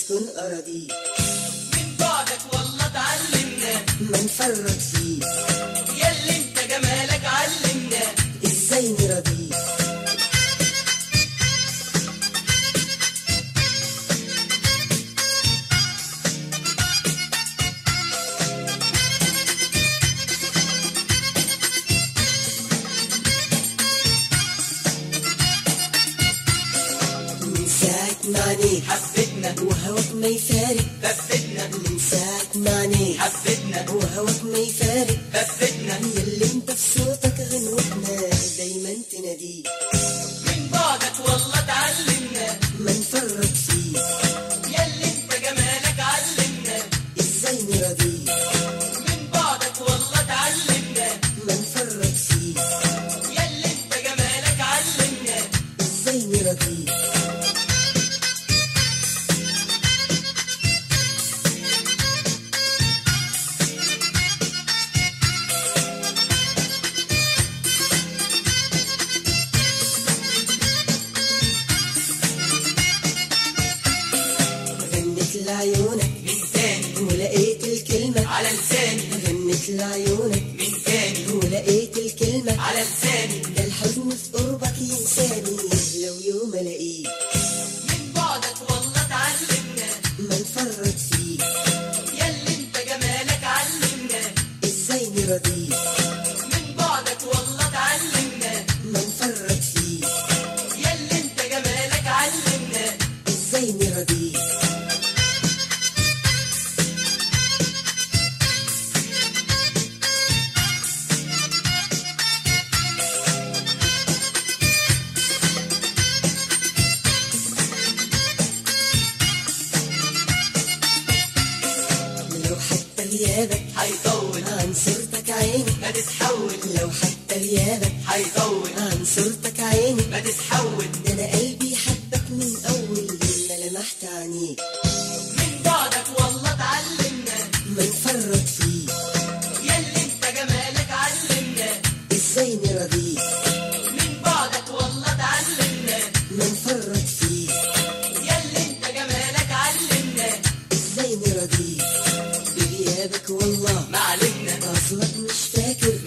نسكن أراضيه من بعدك والله اتعلمنا ما نفرط فيه ياللي انت جمالك علمنا ازاي نراضيه من ساعة ما عينيك حبتنا وهواك ما يفارق ثبتنا من ساعة ما عينيك حبتنا وهواك ما يفارق ثبتنا ياللي انت في صوتك غنوتنا دايما تناديه من بعدك والله اتعلمنا ما نفرط فيه ياللي انت جمالك علمنا ازاي نراضيه من بعدك والله اتعلمنا ما نفرط فيه ياللي انت جمالك علمنا ازاي نراضيه غنت لعيونك من تاني ولقيت الكلمة على لساني غنت لعيونك من تاني ولقيت الكلمة على لساني ده الحزن في قربك ينساني لو يوم الاقيه من بعدك والله اتعلمنا ما نفرط فيه ياللي انت جمالك علمنا ازاي نراضيه من بعدك والله اتعلمنا ما نفرط فيه ياللي انت جمالك علمنا ازاي نراضيه لو حتى غيابك هيطول عن صورتك عيني ما تتحول لو حتى غيابك هيطول عن صورتك عيني ما تتحول ده انا قلبي حبك من اول ما لمحت عينيك من بعدك والله اتعلمنا ما نفرط فيه ياللي انت جمالك علمنا ازاي نراضيه من بعدك والله اتعلمنا ما نفرط فيه ياللي انت جمالك علمنا ازاي نراضيه بغيابك والله معلمنا اصلك مش فاكر